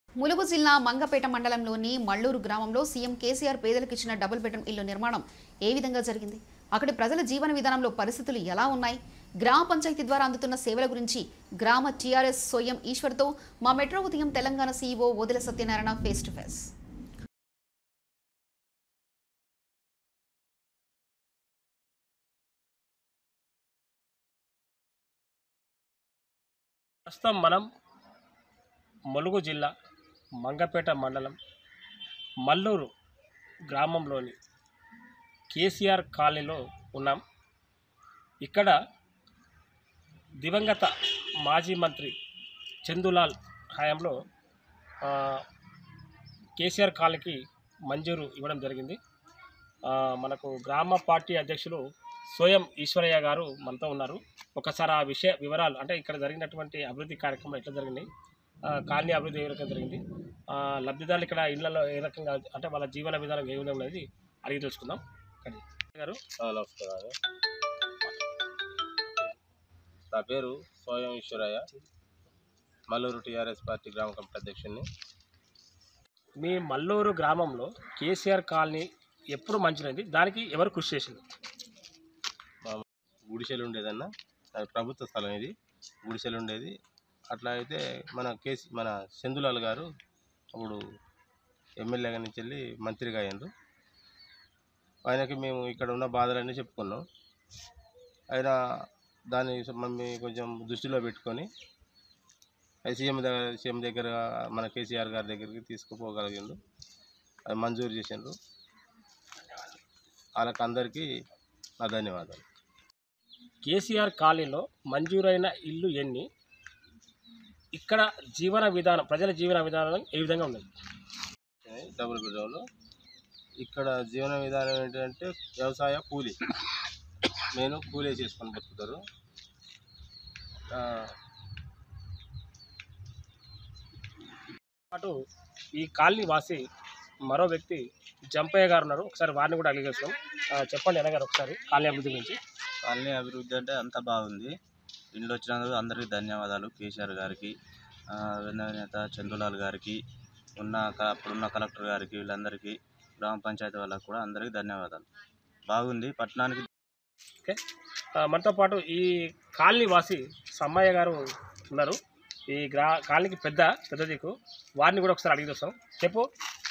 ములుగు జిల్లా మంగపేట మండలంలోని మల్లూరు గ్రామంలో సీఎం కేసీఆర్ పేదలకు ఇచ్చిన డబుల్ బెడ్రూమ్ ఇల్లు నిర్మాణం ఏ విధంగా జరిగింది అక్కడి ప్రజల జీవన విధానంలో పరిస్థితులు ఎలా ఉన్నాయి గ్రామ పంచాయతీ ద్వారా అందుతున్న సేవల గురించి గ్రామ టీఆర్ఎస్ సోయం ఈశ్వర్తో మా మెట్రో ఉదయం Telangana CEO Odela Satyanarayana face to face ప్రస్తుతం మనం ములుగు జిల్లా మంగపేట మండలం మల్లూరు గ్రామంలోని కేసీఆర్ కాలనీలో ఉన్నాం ఇక్కడ దివంగత మాజీ మంత్రి చందులాల్ హయాంలో ఆ, కేసీఆర్ కాలనీకి మంజూరు ఇవ్వడం జరిగింది ఆ, మనకు గ్రామ పార్టీ అధ్యక్షులు సోయం ఈశ్వరయ్య గారు మనతో ఉన్నారు ఒకసారి ఆ విషయ వివరాలు అంటే ఇక్కడ జరిగినటువంటి అభివృద్ధి కార్యక్రమం ఎట్లా జరిగినాయి ఆ, కాలనీ అభివృద్ధి ఏ రకంగా జరిగింది ఆ, లబ్ధిదారులు ఇక్కడ ఇళ్లలో ఏ రకంగా అంటే వాళ్ళ జీవన విధానం ఏ విధంగా అనేది అడిగి తెలుసుకుందాం కానీ గారు నమస్కారం నా పేరు సోయం ఈశ్వరయ్య మల్లూరు టీఆర్ఎస్ పార్టీ గ్రామ కమిటీ అధ్యక్షుడిని మీ మల్లూరు గ్రామంలో కేసీఆర్ కాలనీ ఎప్పుడు మంచినది దానికి ఎవరు కృషి చేసింది గుడిసెలు ఉండేదన్న అది ప్రభుత్వ స్థలం ఇది గుడిసెలు ఉండేది అట్లా అయితే మన కేసీ మన సెందులాల్ గారు అప్పుడు ఎమ్మెల్యేగా నుంచి వెళ్ళి మంత్రిగా అయ్యారు ఆయనకి మేము ఇక్కడ ఉన్న బాధలన్నీ చెప్పుకున్నాం ఆయన దాన్ని మమ్మల్ని కొంచెం దృష్టిలో పెట్టుకొని అది సీఎం దగ్గర సీఎం దగ్గర మన కేసీఆర్ గారి దగ్గరికి తీసుకుపోగలిగిండు అది మంజూరు చేసిండ్రు వాళ్ళకి అందరికీ నా ధన్యవాదాలు కేసీఆర్ కాలనీలో మంజూరైన ఇల్లు ఎన్ని ఇక్కడ జీవన విధానం ప్రజల జీవన విధానం ఏ విధంగా ఉన్నది డబుల్ బెడ్రూమ్లో ఇక్కడ జీవన విధానం ఏంటంటే వ్యవసాయ కూలీ నేను కూలీ చేసుకొని బతుకుతారు ఆ, పాటు ఈ కాలనీ వాసి మరో వ్యక్తి జంపయ్య గారు ఉన్నారు ఒకసారి వారిని కూడా అడిగేస్తాం చెప్పండి అనగారు ఒకసారి కాలనీ అభివృద్ధి గురించి కాలనీ అభివృద్ధి అంటే అంత బాగుంది ఇండ్లు వచ్చినందుకు అందరికీ ధన్యవాదాలు కేసీఆర్ గారికి ఆ, వెన్నెల నేత చందులాల్ గారికి ఉన్న క- అప్పుడున్న కలెక్టర్ గారికి వీళ్ళందరికీ గ్రామ పంచాయతీ వాళ్ళకి కూడా అందరికీ ధన్యవాదాలు బాగుంది పట్టణానికి ఆ, మనతో పాటు ఈ కాలనీ వాసి సమ్మయ్య గారు ఉన్నారు ఈ గ్రా కాలనీకి పెద్ద పెద్ద దిక్కు వారిని కూడా ఒకసారి అడిగి చూస్తాం చెప్పు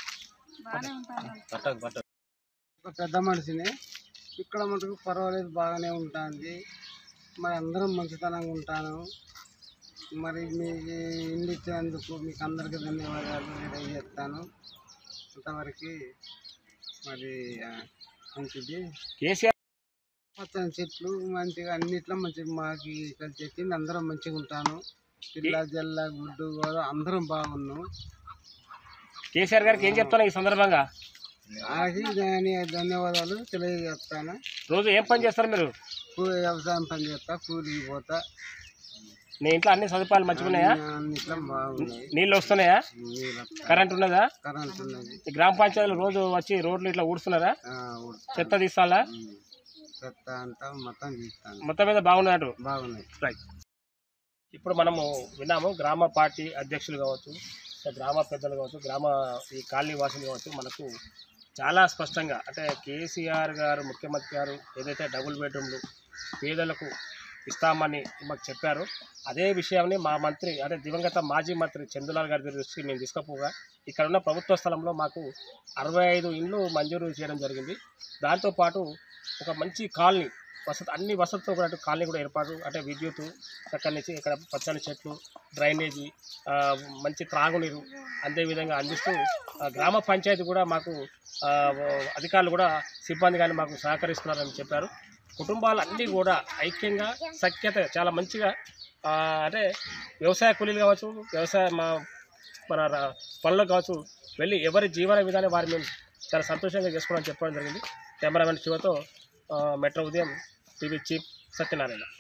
పట్టకు పట్టకు ఒక పెద్ద మనిషిని ఇక్కడ మటుకు పర్వాలేదు బాగానే ఉంటుంది మరి అందరం మంచితనంగా ఉంటాను మరి మీకు ఇల్లు ఇచ్చినందుకు మీకు అందరికీ ధన్యవాదాలు తెలియజేస్తాను అంతవరకు మరి ఆ, మంచిది కేసీఆర్ పచ్చని చెట్లు మంచిగా అన్నిట్లో మంచి మాకు ఇక్కడ చెట్టింది అందరం మంచిగా ఉంటాను పిల్ల జల్ల గుడ్డు గోద అందరం బాగున్నాం కేసీఆర్ గారికి ఏం చెప్తాను ఈ సందర్భంగా అది దాని ధన్యవాదాలు తెలియజేస్తాను రోజు ఏం పని చేస్తారు మీరు కూలి వ్యవసాయం పని చేస్తా కూలికి పోతా నీ ఇంట్లో అన్ని సదుపాయాలు మంచిగా ఉన్నాయా అన్నిట్లో బాగున్నాయి నీళ్ళు వస్తున్నాయా నీళ్ళ కరెంట్ ఉన్నదా కరెంట్ ఉన్నది ఈ గ్రామ పంచాయతీలు రోజు వచ్చి రోడ్లు ఇట్లా ఊడుస్తున్నారా ఆ, ఉడతా. చెత్త తీస్తాలా ఉమ్. చెత్త అంతా మొత్తం తీస్తాను మొత్తం మీద బాగున్నట్టు బాగున్నాయి రైట్ ఇప్పుడు మనము విన్నాము గ్రామ పార్టీ అధ్యక్షులు కావచ్చు ఇంకా గ్రామ పెద్దలు కావచ్చు గ్రామ ఈ కాలనీ వాసులు కావచ్చు మనకు చాలా స్పష్టంగా అంటే కేసీఆర్ గారు ముఖ్యమంత్రి గారు ఏదైతే డబుల్ బెడ్రూమ్లు పేదలకు ఇస్తామని మాకు చెప్పారో అదే విషయాన్ని మా మంత్రి అంటే దివంగత మాజీ మంత్రి చందులాల్ గారి దృష్టికి మేము తీసుకుపోగా ఇక్కడ ఉన్న ప్రభుత్వ స్థలంలో మాకు అరవై ఐదు ఇండ్లు మంజూరు చేయడం జరిగింది దాంతోపాటు ఒక మంచి కాలనీ వసతి అన్ని వసతులతో కూడా కాలనీ కూడా ఏర్పాటు అంటే విద్యుత్ చక్కని నుంచి ఇక్కడ పచ్చని చెట్లు డ్రైనేజీ ఆ, మంచి త్రాగునీరు అదేవిధంగా అందిస్తూ ఆ, గ్రామ పంచాయతీ కూడా మాకు ఆ, అధికారులు కూడా సిబ్బంది కానీ మాకు సహకరిస్తున్నారని చెప్పారు కుటుంబాలు అన్నీ కూడా ఐక్యంగా సఖ్యత చాలా మంచిగా ఆ, అంటే వ్యవసాయ కూలీలు కావచ్చు వ్యవసాయ మా మన ర- పనులు కావచ్చు వెళ్ళి ఎవరి జీవన విధానం వారి మేము చాలా సంతోషంగా చేసుకోవడం చెప్పడం జరిగింది కెమెరామెన్ శివతో ఆ, మెట్రో ఉదయం టీవీ చీఫ్ సత్యనారాయణ